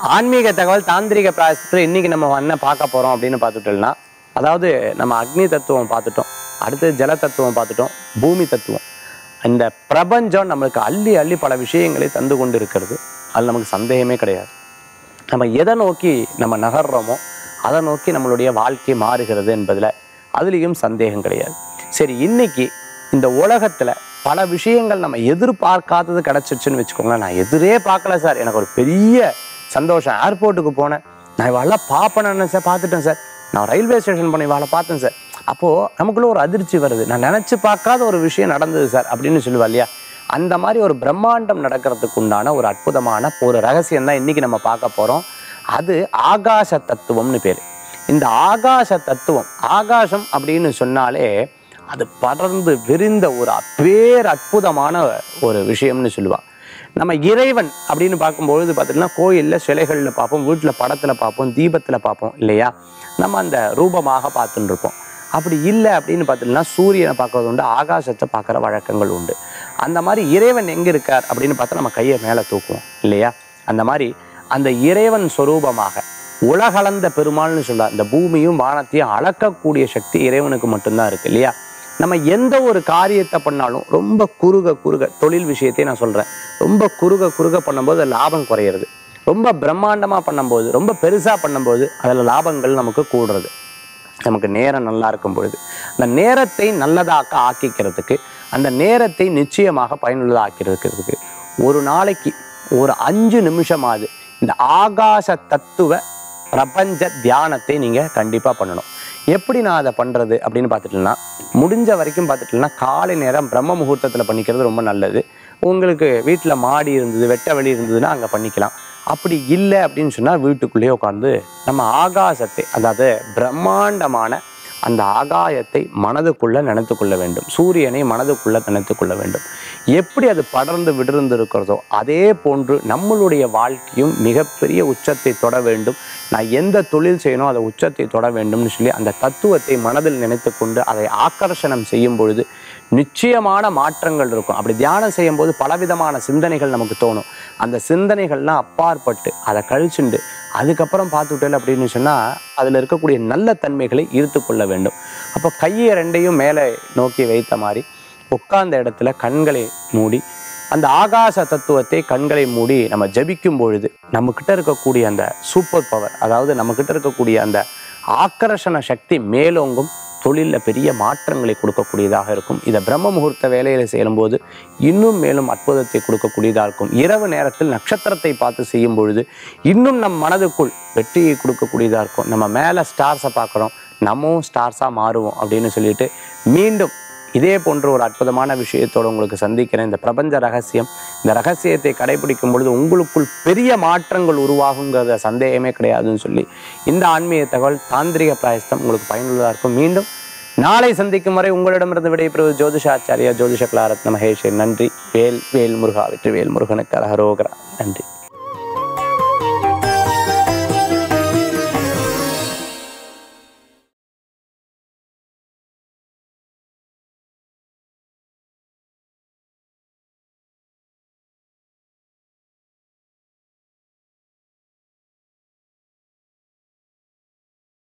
ஆன்மீக தகவல் தாந்திரிக பிராயசத்தில் இன்னைக்கு நம்ம என்ன பார்க்க போறோம் அப்படின்னு பார்த்துட்டோம்னா அதாவது நம்ம அக்னி தத்துவம் பார்த்துட்டோம் அடுத்து ஜல தத்துவம் பார்த்துட்டோம் பூமி தத்துவம் இந்த பிரபஞ்சம் நம்மளுக்கு அள்ளி அள்ளி பல விஷயங்களை தந்து கொண்டு இருக்கிறது அது நமக்கு சந்தேகமே கிடையாது நம்ம எதை நோக்கி நம்ம நகர்றோமோ அதை நோக்கி நம்மளுடைய வாழ்க்கை மாறுகிறது என்பதில் அதுலேயும் சந்தேகம் கிடையாது சரி இன்னைக்கு இந்த உலகத்தில் பல விஷயங்கள் நம்ம எதிர்பார்க்காதது கிடச்சிருச்சுன்னு வச்சுக்கோங்களேன் நான் எதிரே பார்க்கல சார் எனக்கு ஒரு பெரிய சந்தோஷம் ஏர்போர்ட்டுக்கு போனேன் நான் இவாளெல்லாம் பார்ப்பேன்னு சார் பார்த்துட்டேன் சார் நான் ரயில்வே ஸ்டேஷன் போனேன் இவாளை பார்த்தேன் சார் அப்போது நமக்குள்ள ஒரு அதிர்ச்சி வருது நான் நினச்சி பார்க்காத ஒரு விஷயம் நடந்தது சார் அப்படின்னு சொல்லுவா இல்லையா அந்த மாதிரி ஒரு பிரம்மாண்டம் நடக்கிறதுக்கு உண்டான ஒரு அற்புதமான ஒரு ரகசியம் தான் இன்னைக்கு நம்ம பார்க்க போகிறோம் அது ஆகாச தத்துவம்னு பேர் இந்த ஆகாச தத்துவம் ஆகாசம் அப்படின்னு சொன்னாலே அது படர்ந்து விரிந்த ஒரு பேர் அற்புதமான ஒரு விஷயம்னு சொல்லுவாள் நம்ம இறைவன் அப்படின்னு பார்க்கும்பொழுது பார்த்தீங்கன்னா கோயிலில் சிலைகளில் பார்ப்போம் வீட்டில் படத்தில் பார்ப்போம் தீபத்தில் பார்ப்போம் இல்லையா நம்ம அந்த ரூபமாக பார்த்துட்டு இருப்போம் அப்படி இல்லை அப்படின்னு பார்த்தீங்கன்னா சூரியனை பார்க்கறது உண்டு ஆகாசத்தை பார்க்குற வழக்கங்கள் உண்டு அந்த மாதிரி இறைவன் எங்கே இருக்கார் அப்படின்னு பார்த்தா நம்ம கையை மேலே தூக்குவோம் இல்லையா அந்த மாதிரி அந்த இறைவன் சொரூபமாக உலகளந்த பெருமாள்னு சொல்ல இந்த பூமியும் வானத்தையும் அளக்கக்கூடிய சக்தி இறைவனுக்கு மட்டும்தான் இருக்கு இல்லையா நம்ம எந்த ஒரு காரியத்தை பண்ணாலும் ரொம்ப குறுக குறுக தொழில் விஷயத்தை நான் சொல்கிறேன் ரொம்ப குறுக குறுக பண்ணும்போது அது லாபம் குறையிறது ரொம்ப பிரம்மாண்டமாக பண்ணும்போது ரொம்ப பெருசாக பண்ணும்போது அதில் லாபங்கள் நமக்கு கூடுறது நமக்கு நேரம் நல்லா இருக்கும் பொழுது அந்த நேரத்தை நல்லதாக்க ஆக்கிக்கிறதுக்கு அந்த நேரத்தை நிச்சயமாக பயனுள்ளதாக ஆக்கிறதுக்கு ஒரு நாளைக்கு ஒரு அஞ்சு நிமிஷமாவது இந்த ஆகாச தத்துவ பிரபஞ்ச தியானத்தை நீங்கள் கண்டிப்பாக பண்ணணும் எப்படி நான் அதை பண்ணுறது அப்படின்னு பார்த்துட்டேன்னா முடிஞ்ச வரைக்கும் பார்த்துட்டேன்னா காலை நேரம் பிரம்ம முகூர்த்தத்தில் பண்ணிக்கிறது ரொம்ப நல்லது உங்களுக்கு வீட்டில் மாடி இருந்தது வெட்ட வெளி இருந்ததுன்னா அங்கே பண்ணிக்கலாம் அப்படி இல்லை அப்படின்னு சொன்னால் வீட்டுக்குள்ளேயே உட்காந்து நம்ம ஆகாசத்தை அதாவது பிரம்மாண்டமான அந்த ஆகாயத்தை மனதுக்குள்ள நினைத்து கொள்ள வேண்டும் சூரியனை மனதுக்குள்ள நினைத்து கொள்ள வேண்டும் எப்படி அது படர்ந்து விடர்ந்து இருக்கிறதோ அதே போன்று நம்மளுடைய வாழ்க்கையும் மிகப்பெரிய உச்சத்தை தொட வேண்டும் நான் எந்த தொழில் செய்யணும் அதை உச்சத்தை தொட வேண்டும்னு சொல்லி அந்த தத்துவத்தை மனதில் நினைத்து கொண்டு அதை ஆக்கர்ஷணம் செய்யும் பொழுது நிச்சயமான மாற்றங்கள் இருக்கும் அப்படி தியானம் செய்யும் போது பலவிதமான சிந்தனைகள் நமக்கு தோணும் அந்த சிந்தனைகள்லாம் அப்பாற்பட்டு அதை கழிச்சுண்டு அதுக்கப்புறம் பார்த்துட்டேன் அப்படின்னு சொன்னால் அதில் இருக்கக்கூடிய நல்ல தன்மைகளை ஈர்த்து கொள்ள வேண்டும் அப்போ கையை ரெண்டையும் மேலே நோக்கி வைத்த மாதிரி உட்கார்ந்த இடத்துல கண்களை மூடி அந்த ஆகாச தத்துவத்தை கண்களை மூடி நம்ம ஜபிக்கும் பொழுது நம்மக்கிட்ட இருக்கக்கூடிய அந்த சூப்பர் பவர் அதாவது நம்மக்கிட்ட இருக்கக்கூடிய அந்த ஆக்கர்ஷண சக்தி மேலோங்கும் தொழிலில் பெரிய மாற்றங்களை கொடுக்கக்கூடியதாக இருக்கும் இதை பிரம்ம முகூர்த்த வேலையில் செய்யும்போது இன்னும் மேலும் அற்புதத்தை கொடுக்கக்கூடியதாக இருக்கும் இரவு நேரத்தில் நட்சத்திரத்தை பார்த்து செய்யும் பொழுது இன்னும் நம் மனதுக்குள் வெற்றியை கொடுக்கக்கூடியதாக இருக்கும் நம்ம மேலே ஸ்டார்ஸை பார்க்குறோம் நம்மவும் ஸ்டார்ஸாக மாறுவோம் அப்படின்னு சொல்லிட்டு மீண்டும் இதே போன்ற ஒரு அற்புதமான விஷயத்தோடு உங்களுக்கு சந்திக்கிறேன் இந்த பிரபஞ்ச ரகசியம் இந்த ரகசியத்தை கடைபிடிக்கும் பொழுது உங்களுக்குள் பெரிய மாற்றங்கள் உருவாகுங்கிறத சந்தேகமே கிடையாதுன்னு சொல்லி இந்த ஆன்மீக தகவல் தாந்திரிக பிராயஸ்தம் உங்களுக்கு பயனுள்ளதாக இருக்கும் மீண்டும் நாளை சந்திக்கும் வரை உங்களிடமிருந்து விடைபெறுவது ஜோதிஷாச்சாரியா ஜோதிஷ கலாரத்ன மகேஷ் நன்றி வேல் வேல் முருகா வெற்றி வேல் முருகனுக்கு அரகரோகரா நன்றி